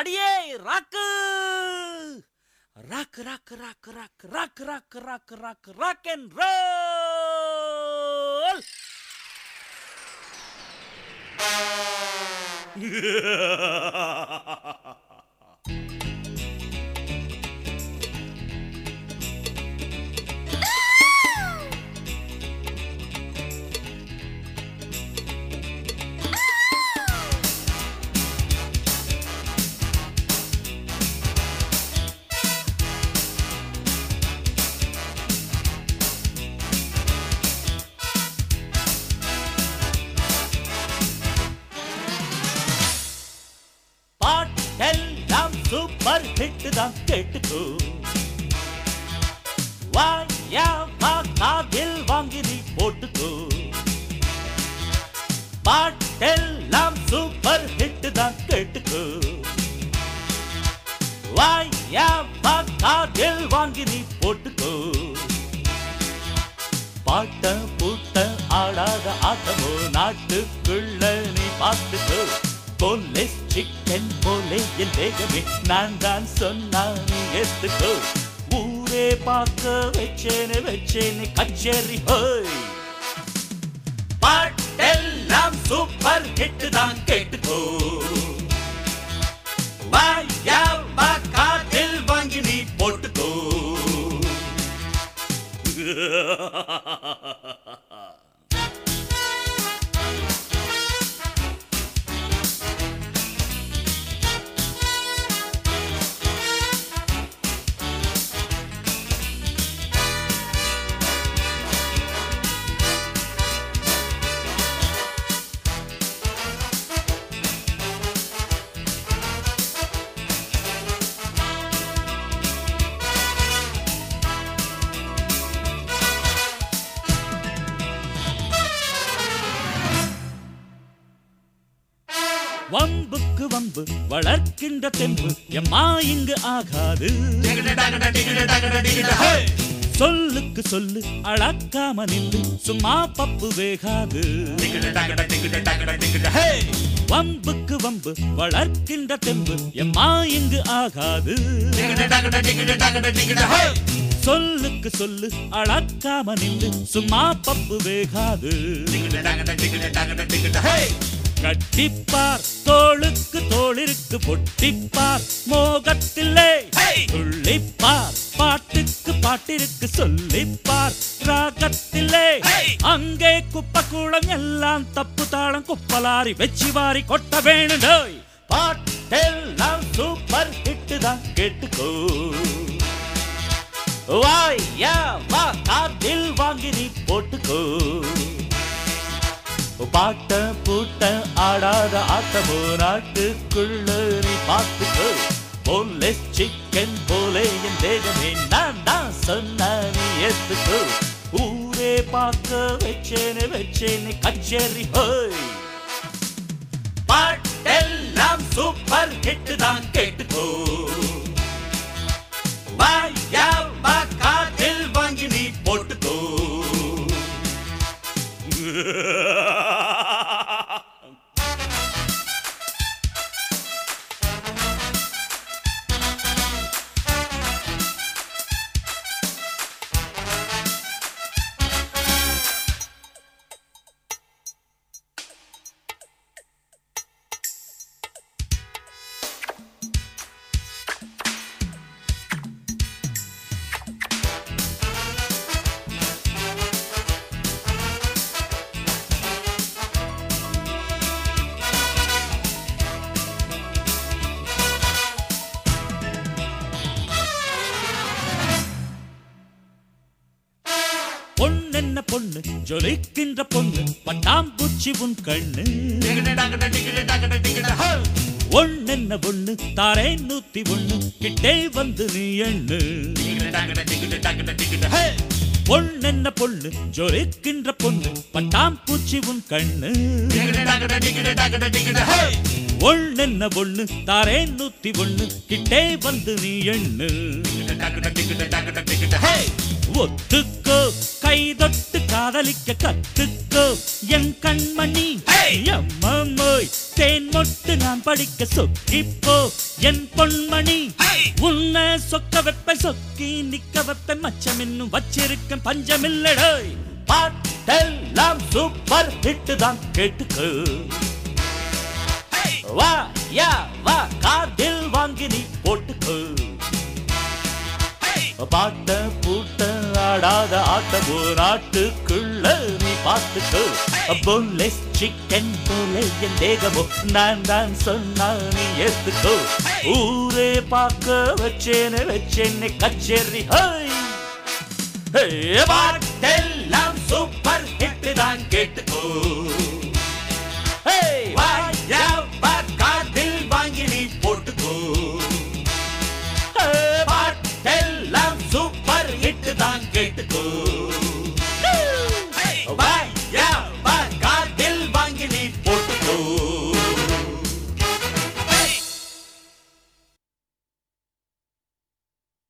அடியே rock rock rock rock rock rock rock rock rock rock and roll பாட்டெல்லாம் super hit தான் கேட்டுக்கோ வாயா வா காதில் வாங்கி நீ போட்டுக்கோ பாட்டெல்லாம் சூப்பர் ஹிட் தான் கேட்டுக்கோ வாயா வா காதில் வாங்கி நீ போட்டுக்கோ பாட்ட பூட்ட ஆடாத ஆட்டமோ நாட்டுக்குள்ள நீ பார்த்துக்கோ போலீஸ் சிக்கன் போலே என் வேகமே நான் தான் சொன்னா நீ ஏத்துக்கோ ஊரே பார்க்க வச்சேனே வச்சேனே கச்சேரி ஹோய் பாட்டெல்லாம் சூப்பர் ஹிட் தான் கேட்டுக்கோ வாயா வா காதில் வாங்கி நீ போட்டுக்கோ வம்புக்கு வம்பு வளர்க்கின்ற தெம்பு எம்மா இங்கு ஆகாது சொல்லுக்கு சொல்லு அளக்காம நின்று சும்மா பப்பு வேகாது வம்புக்கு வம்பு வளர்க்கின்ற தெம்பு எம்மா இங்கு ஆகாது சொல்லுக்கு சொல்லு அளக்காம நின்று சும்மா பப்பு வேகாது கட்டிப்பார் தோளுக்கு தோளிருக்கு பொட்டிப்பார் மோகத்தில்லை துள்ளிப்பார் பாட்டுக்கு பாட்டிற்கு சொல்லிப்பார் ராகத்தில்லை அங்கே குப்பை கூடம் எல்லாம் தப்பு தாளம் குப்பலாரி வெச்சி வாரி கொட்ட வேணும் டேய். பாட்டெல்லாம் சூப்பர் ஹிட் தான் கேட்டுக்கோ வாயா வா காதில் வாங்கி நீ போட்டுக்கோ பாட்ட பூட்ட ஆடாத ஆட்டமோ நாட்டுக்குள்ள நீ பார்த்துக்கோ போலீஸ் சிக்கன் போலே என் தேகமே நான் தான் சொன்ன நீ ஏத்துக்கோ ஊரே பார்க்க வச்சேனே வச்சேனே கச்சேரி ஹோய் பாட்டெல்லாம் சூப்பர் ஹிட் தான் கேட்டுக்கோ வாயா வா காதில் வாங்கி நீ போட்டுக்கோ பொண்ணென்ன பொண்ணு ஜொலிக்கின்ற பொண்ணு பட்டாம்பூச்சி உன் கண்ணு ஒண்ணென்ன பொண்ணு தாரே நூத்தி ஒண்ணு கிட்டே வந்து நீ எண்ணு பொண்ணென்ன பொண்ணு ஜொலிக்கின்ற பொண்ணு பட்டாம்பூச்சி உன் கண்ணு ஒண்ணென்ன பொண்ணு தாரே நூத்தி ஒண்ணு கிட்டே வந்து நீ எண்ணு ஒத்துக்கோ கை தொட்டு கால் காதலிக்க கத்துக்கோ என் கண்மணி Hey! எம்மம்மோய் தேன் மொட்டு நான் படிக்க சொக்கிப்போ என் பொன்மணி Hey! உன்னை சொக்க வைப்ப சொக்கி நிக்க வைப்ப மச்சம் இன்னும் வச்சிருக்க பஞ்சமில்லடோ பாட்டெல்லாம் சூப்பர் ஹிட் தான் கேட்டுக்கோ Hey! வா யா வா காதில் வாங்கி நீ போட்டுக்கோ Hey! பாட்ட பூட்ட ஆடாத ஆட்டமோ நாட்டுக்குள்ள நீ பார்த்துக்கோ பொன்லெஸ் சிக்கன் போல என் தேகமோ நான் தான் சொன்னா நீ ஏத்துக்கோ ஊரே பார்க்க வச்சேன்னு வச்சேன்னு கச்சேரி ஹோய் ஹே, பாட்டெல்லாம் சூப்பர் ஹிட் தான் கேட்டுக்கோ